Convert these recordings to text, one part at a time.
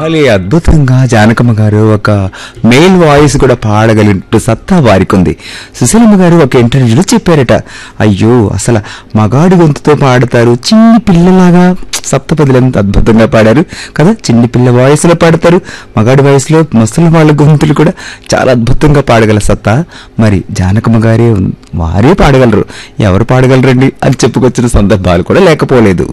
భలే అద్భుతంగా జానకమ్మ గారు ఒక మెయిల్ వాయిస్ కూడా పాడగలిగినట్టు సత్తా వారికి ఉంది సుశీలమ్మ గారు ఒక ఇంటర్వ్యూలో చెప్పారట అయ్యో అసలు మగాడి గొంతుతో పాడతారు చిన్ని పిల్లలాగా సప్తపదులు ఎంత అద్భుతంగా పాడారు కదా చిన్ని పిల్ల వాయిస్ లో పాడతారు మగాడి వాయిస్ లో ముసలి వాళ్ళ గొంతులు కూడా చాలా అద్భుతంగా పాడగల సత్తా మరి జానకమ్మ గారే ఉన్- వారే పాడగలరు ఎవరు పాడగలరండి అని చెప్పుకొచ్చిన సందర్భాలు కూడా లేకపోలేదు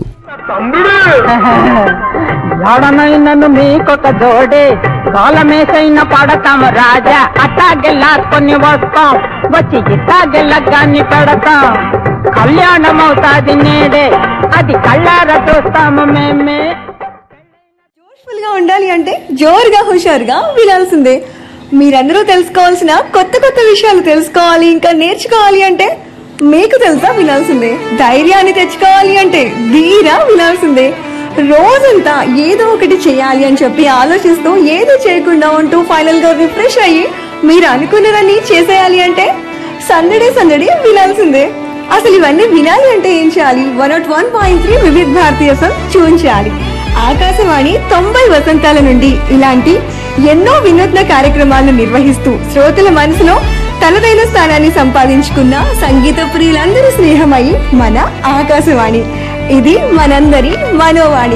ఎవడనైనను మీకొక జోడే కాలమేసైన పడతాం రాజా అట్టాగెళ్ళాకొని వస్తాం వచ్చి ఇట్టాగెళ్ళగాని పెడతాం కళ్యాణం అవుతాది నేడే అది కళ్ళార చూస్తాము మేమే జోష్ఫుల్ గా ఉండాలి అంటే జోరుగా హుషారుగా వినాల్సిందే మీరందరూ తెలుసుకోవాల్సిన కొత్త కొత్త విషయాలు తెలుసుకోవాలి ఇంకా నేర్చుకోవాలి అంటే మీకు తెలుసా వినాల్సిందే ధైర్యాన్ని తెచ్చుకోవాలి అంటే ధీరా వినాల్సిందే రోజంతా ఏదో ఒకటి చేయాలి అని చెప్పి ఆలోచిస్తూ ఏదో చేయకుండా ఉంటూ ఫైనల్ గా రిఫ్రెష్ అయ్యి మీరు అనుకున్నదాన్ని చేసేయాలి అంటే సందడి సందడి వినాల్సిందే అసలు ఇవన్నీ వినాలి అంటే ఏం చేయాలి one not one point three వివిధ భారతీయ సం చూపించాలి ఆకాశవాణి తొంభై వసంతాల నుండి ఇలాంటి ఎన్నో వినూత్న కార్యక్రమాలను నిర్వహిస్తూ శ్రోతల మనసులో తనదైన స్థానాన్ని సంపాదించుకున్న సంగీత ప్రియులందరి స్నేహమై మన ఆకాశవాణి ఇది మనందరి మనోవాణి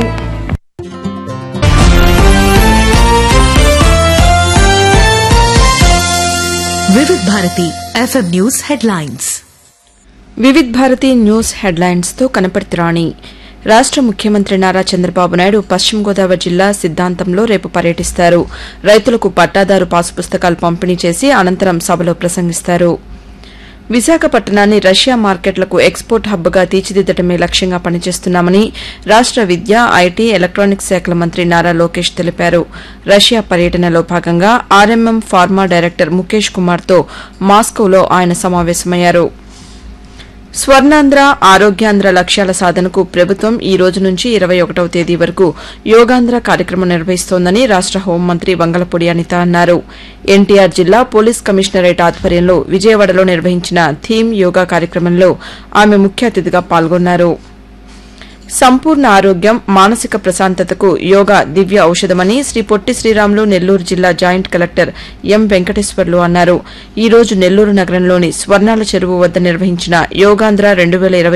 Vividh Bharati FM news headlines Vividh Bharati news హెడ్లైన్స్తో కనపర్తి రాణి రాష్ట ముఖ్యమంత్రి నారా చంద్రబాబు నాయుడు పశ్చిమ గోదావరి జిల్లా సిద్దాంతంలో రేపు పర్యటిస్తారు రైతులకు పట్టాదారు పాసు పుస్తకాలు పంపిణీ చేసి అనంతరం సభలో ప్రసంగిస్తారు విశాఖపట్నాన్ని రష్యా మార్కెట్లకు ఎక్స్పోర్ట్ హబ్గా తీర్చిదిద్దడమే లక్ష్యంగా పనిచేస్తున్నామని రాష్ట విద్య ఐటీ ఎలక్ట్రానిక్స్ శాఖల మంత్రి నారా లోకేష్ తెలిపారు రష్యా పర్యటనలో భాగంగా ఆర్ఎంఎం ఫార్మా డైరెక్టర్ ముఖేష్ కుమార్తో మాస్కోలో ఆయన సమావేశమయ్యారు స్వర్ణాంధ్ర ఆరోగ్యాంధ్ర లక్ష్యాల సాధనకు ప్రభుత్వం ఈ రోజు నుంచి ఇరవై ఒకటవ తేదీ వరకు యోగాంధ్ర కార్యక్రమం నిర్వహిస్తోందని రాష్ట హోంమంత్రి వంగలపూడి అనిత అన్నారు ఎన్టీఆర్ జిల్లా పోలీస్ కమిషనరేట్ ఆధ్వర్యంలో విజయవాడలో నిర్వహించిన థీమ్ యోగా కార్యక్రమంలో ఆమె ముఖ్య అతిథిగా పాల్గొన్నారు సంపూర్ణ ఆరోగ్యం మానసిక ప్రశాంతతకు యోగా దివ్య ఔషధమని శ్రీ పొట్టి శ్రీరాములు నెల్లూరు జిల్లా జాయింట్ కలెక్టర్ ఎం వెంకటేశ్వర్లు అన్నారు ఈ రోజు నెల్లూరు నగరంలోని స్వర్ణాల చెరువు వద్ద నిర్వహించిన యోగాంధ్ర రెండు